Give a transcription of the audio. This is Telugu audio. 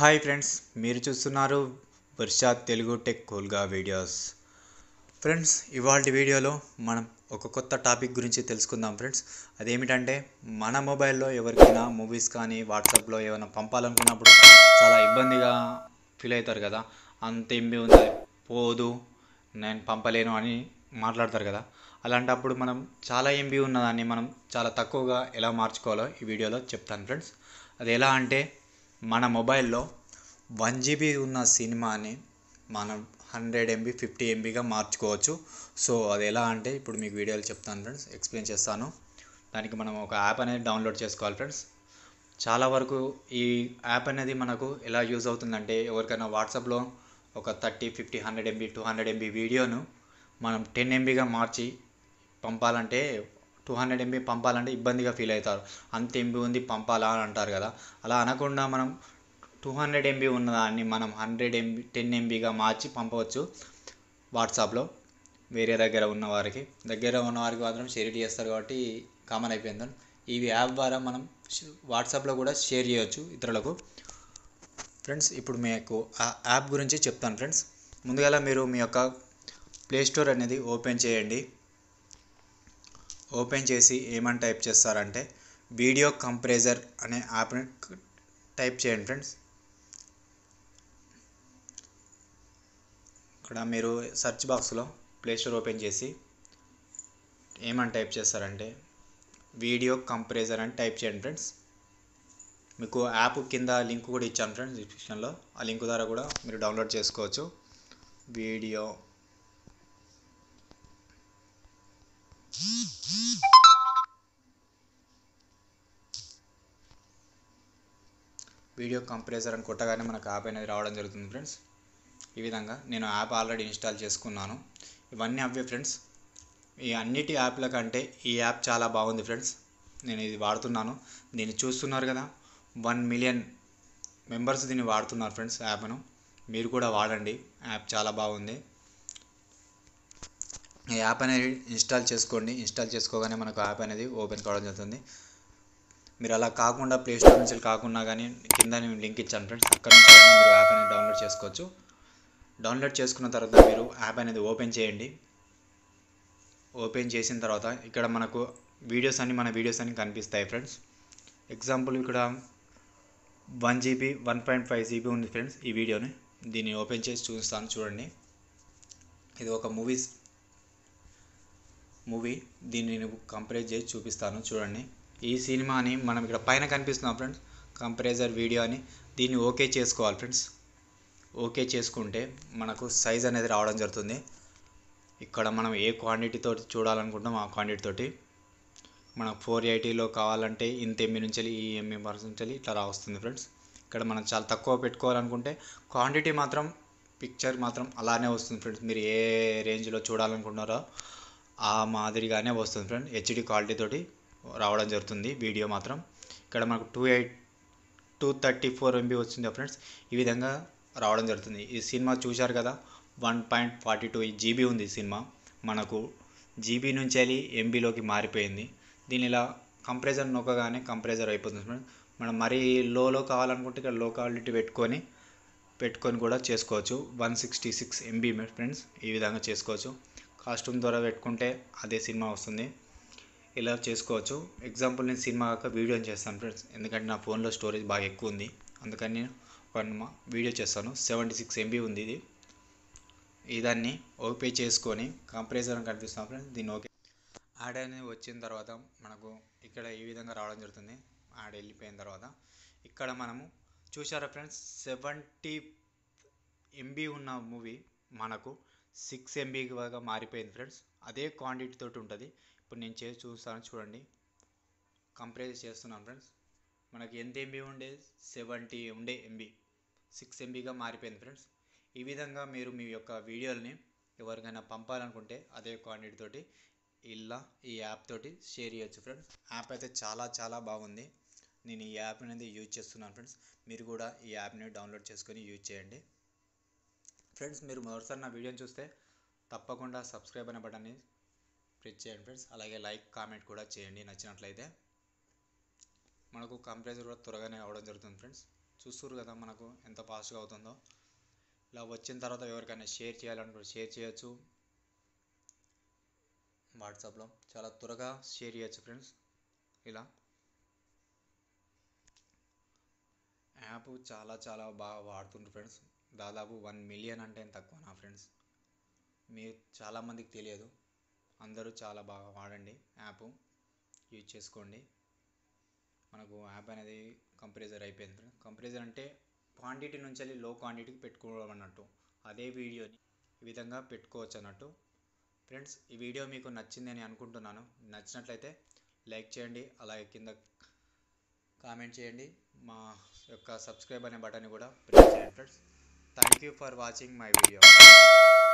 హాయ్ ఫ్రెండ్స్ మీరు చూస్తున్నారు వర్షా తెలుగు టెక్ కూల్గా వీడియోస్ ఫ్రెండ్స్ ఇవాళ వీడియోలో మనం ఒక కొత్త టాపిక్ గురించి తెలుసుకుందాం ఫ్రెండ్స్ అదేమిటంటే మన మొబైల్లో ఎవరికైనా మూవీస్ కానీ వాట్సాప్లో ఏమైనా పంపాలనుకున్నప్పుడు చాలా ఇబ్బందిగా ఫీల్ అవుతారు కదా అంత ఎంబీ ఉంది పోదు నేను పంపలేను అని మాట్లాడతారు కదా అలాంటప్పుడు మనం చాలా ఎంబీ ఉన్నదాన్ని మనం చాలా తక్కువగా ఎలా మార్చుకోవాలో ఈ వీడియోలో చెప్తాను ఫ్రెండ్స్ అది ఎలా అంటే మన మొబైల్లో వన్ జీబీ ఉన్న సినిమాని మనం హండ్రెడ్ ఎంబీ ఫిఫ్టీ ఎంబీగా మార్చుకోవచ్చు సో అది ఎలా అంటే ఇప్పుడు మీకు వీడియోలో చెప్తాను ఫ్రెండ్స్ ఎక్స్ప్లెయిన్ చేస్తాను దానికి మనం ఒక యాప్ అనేది డౌన్లోడ్ చేసుకోవాలి ఫ్రెండ్స్ చాలా వరకు ఈ యాప్ అనేది మనకు ఎలా యూజ్ అవుతుందంటే ఎవరికైనా వాట్సాప్లో ఒక thirty fifty hundred MB two hundred MB వీడియోను మనం టెన్ ఎంబీగా మార్చి పంపాలంటే టూ హండ్రెడ్ ఎంబీ పంపాలంటే ఇబ్బందిగా ఫీల్ అవుతారు అంత ఎంబీ ఉంది పంపాలా అని అంటారు కదా అలా అనకుండా మనం టూ హండ్రెడ్ ఎంబీ ఉన్నదాన్ని మనం హండ్రెడ్ ఎంబీ టెన్ ఎంబీగా మార్చి పంపవచ్చు వాట్సాప్లో వేరే దగ్గర ఉన్న వారికి దగ్గర ఉన్న వారికి మాత్రం షేర్ చేస్తారు కాబట్టి కామన్ అయిపోయింది ఇవి యాప్ ద్వారా మనం వాట్సాప్లో కూడా షేర్ చేయొచ్చు ఇతరులకు ఫ్రెండ్స్ ఇప్పుడు మీకు ఆ యాప్ గురించి చెప్తాను ఫ్రెండ్స్ ముందుగా మీరు మీ యొక్క ప్లే స్టోర్ అనేది ఓపెన్ చేయండి ఓపెన్ చేసి ఏమని టైప్ చేస్తారంటే వీడియో కంప్రెజర్ అనే యాప్ని టైప్ చేయండి ఫ్రెండ్స్ ఇక్కడ మీరు సెర్చ్ బాక్స్లో ప్లే స్టోర్ ఓపెన్ చేసి ఏమని టైప్ చేస్తారంటే వీడియో కంప్రెజర్ అని టైప్ చేయండి ఫ్రెండ్స్ మీకు యాప్ కింద లింక్ కూడా ఇచ్చాను ఫ్రెండ్స్ డిస్క్రిప్షన్లో ఆ లింక్ ద్వారా కూడా మీరు డౌన్లోడ్ చేసుకోవచ్చు వీడియో వీడియో కంప్రెసర్ అని కొట్టగానే మనకు యాప్ అనేది రావడం జరుగుతుంది ఫ్రెండ్స్ ఈ విధంగా నేను యాప్ ఆల్రెడీ ఇన్స్టాల్ చేసుకున్నాను ఇవన్నీ అవే ఫ్రెండ్స్ ఈ అన్నిటి యాప్ల కంటే ఈ యాప్ చాలా బాగుంది ఫ్రెండ్స్ నేను ఇది వాడుతున్నాను దీన్ని చూస్తున్నారు కదా వన్ మిలియన్ మెంబర్స్ దీన్ని వాడుతున్నారు ఫ్రెండ్స్ యాప్ను మీరు కూడా వాడండి యాప్ చాలా బాగుంది ఈ యాప్ అనేది ఇన్స్టాల్ చేసుకోండి ఇన్స్టాల్ చేసుకోగానే మనకు యాప్ అనేది ఓపెన్ కావడం జరుగుతుంది మీరు అలా కాకుండా ప్లే స్టోర్ నుంచి కాకుండా కానీ కింద నేను లింక్ ఇచ్చాను ఫ్రెండ్స్ అక్కడ నుంచి అయినా మీరు యాప్ అనేది డౌన్లోడ్ చేసుకోవచ్చు డౌన్లోడ్ చేసుకున్న తర్వాత మీరు యాప్ అనేది ఓపెన్ చేయండి ఓపెన్ చేసిన తర్వాత ఇక్కడ మనకు వీడియోస్ అన్ని మన వీడియోస్ అన్ని కనిపిస్తాయి ఫ్రెండ్స్ ఎగ్జాంపుల్ ఇక్కడ one GB one point five GB ఉంది ఫ్రెండ్స్ ఈ వీడియోని దీన్ని ఓపెన్ చేసి చూస్తాను చూడండి ఇది ఒక మూవీస్ మూవీ దీన్ని నేను కంపేర్ చేసి చూపిస్తాను చూడండి ఈ సినిమాని మనం ఇక్కడ పైన కనిపిస్తున్నాం ఫ్రెండ్స్ కంపరేజర్ వీడియో అని దీన్ని ఓకే చేసుకోవాలి ఫ్రెండ్స్ ఓకే చేసుకుంటే మనకు సైజ్ అనేది రావడం జరుగుతుంది ఇక్కడ మనం ఏ క్వాంటిటీతో చూడాలనుకుంటాం ఆ క్వాంటిటీ తోటి మనకు ఫోర్ ఎయిటీలో కావాలంటే ఇంత ఎంబీ నుంచి ఈ ఎంబీ పర్సెంట్ నుంచి ఇట్లా రావస్తుంది ఫ్రెండ్స్ ఇక్కడ మనం చాలా తక్కువ పెట్టుకోవాలనుకుంటే క్వాంటిటీ మాత్రం పిక్చర్ మాత్రం అలానే వస్తుంది ఫ్రెండ్స్ మీరు ఏ రేంజ్లో చూడాలనుకుంటున్నారో ఆ మాదిరిగానే వస్తుంది ఫ్రెండ్ హెచ్డి క్వాలిటీ తోటి రావడం జరుగుతుంది వీడియో మాత్రం ఇక్కడ మనకు two eight two thirty four MB వచ్చింది ఫ్రెండ్స్ ఈ విధంగా రావడం జరుగుతుంది ఈ సినిమా చూశారు కదా one point forty two GB ఉంది ఈ సినిమా మనకు జీబీ నుంచి వెళ్ళి ఎంబీలోకి మారిపోయింది దీని ఇలా కంప్రెజర్ నొక్కగానే కంప్రెజర్ అయిపోతుంది ఫ్రెండ్స్ మనం మరీ లోలో కావాలనుకుంటే ఇక్కడ లో క్వాలిటీ పెట్టుకొని పెట్టుకొని కూడా చేసుకోవచ్చు one sixty six MB friends ఈ విధంగా చేసుకోవచ్చు కాస్ట్యూమ్ ద్వారా పెట్టుకుంటే అదే సినిమా వస్తుంది ఇలా చేసుకోవచ్చు ఎగ్జాంపుల్ నేను సినిమా కాక వీడియో చేస్తాను ఫ్రెండ్స్ ఎందుకంటే నా ఫోన్లో స్టోరేజ్ బాగా ఎక్కువ ఉంది అందుకని నేను ఒక వీడియో చేస్తాను సెవెంటీ సిక్స్ ఎంబీ ఉంది ఇది ఇదాన్ని ఓకే చేసుకొని కంప్రెసర్ అని కనిపిస్తాం ఫ్రెండ్స్ దీన్ని ఓకే యాడ్ అనేది వచ్చిన తర్వాత మనకు ఇక్కడ ఈ విధంగా రావడం జరుగుతుంది యాడ్ వెళ్ళిపోయిన తర్వాత ఇక్కడ మనము చూసారా ఫ్రెండ్స్ సెవెంటీ ఎంబీ ఉన్న మూవీ మనకు సిక్స్ ఎంబీగా మారిపోయింది ఫ్రెండ్స్ అదే క్వాంటిటీ తోటి ఉంటుంది ఇప్పుడు నేను చేసి చూస్తాను చూడండి కంపేర్ చేస్తున్నాను ఫ్రెండ్స్ మనకి ఎంత ఎంబీ ఉండే సెవెంటీ ఉండే ఎంబీ సిక్స్ ఎంబీగా మారిపోయింది ఫ్రెండ్స్ ఈ విధంగా మీరు మీ యొక్క వీడియోని ఎవరికైనా పంపాలనుకుంటే అదే క్వాంటిటీ తోటి ఇలా ఈ యాప్ తోటి షేర్ చేయొచ్చు ఫ్రెండ్స్ యాప్ అయితే చాలా చాలా బాగుంది నేను ఈ యాప్ అనేది యూజ్ చేస్తున్నాను ఫ్రెండ్స్ మీరు కూడా ఈ యాప్ని డౌన్లోడ్ చేసుకొని యూజ్ చేయండి ఫ్రెండ్స్ మీరు మొదటిసారి నా వీడియోని చూస్తే తప్పకుండా సబ్స్క్రైబ్ అనే బటన్ని ప్రెస్ చేయండి ఫ్రెండ్స్ అలాగే లైక్ కామెంట్ కూడా చేయండి నచ్చినట్లయితే మనకు కంప్రెసర్ కూడా త్వరగానే అవడం జరుగుతుంది ఫ్రెండ్స్ చూస్తున్నారు కదా మనకు ఎంత ఫాస్ట్గా అవుతుందో ఇలా వచ్చిన తర్వాత ఎవరికైనా షేర్ చేయాలనుకుంటే షేర్ చేయొచ్చు వాట్సాప్లో చాలా త్వరగా షేర్ చేయొచ్చు ఫ్రెండ్స్ ఇలా యాప్ చాలా చాలా బాగా వాడుతుండ్రు ఫ్రెండ్స్ దాదాపు వన్ మిలియన్ అంటే ఏం తక్కువ నా ఫ్రెండ్స్ మీరు చాలామందికి తెలియదు అందరూ చాలా బాగా వాడండి యాప్ యూజ్ చేసుకోండి మనకు యాప్ అనేది కంప్రెజర్ అయిపోయింది ఫ్రెండ్స్ కంప్రెజర్ అంటే క్వాంటిటీ నుంచి వెళ్ళి లో క్వాంటిటీకి పెట్టుకోవడం అన్నట్టు అదే వీడియోని ఈ విధంగా పెట్టుకోవచ్చు అన్నట్టు ఫ్రెండ్స్ ఈ వీడియో మీకు నచ్చిందని అనుకుంటున్నాను నచ్చినట్లయితే లైక్ చేయండి అలాగే కింద కామెంట్ చేయండి మా యొక్క సబ్స్క్రైబ్ అనే బటన్ కూడా ప్రెస్ చేయండి friends thank you for watching my video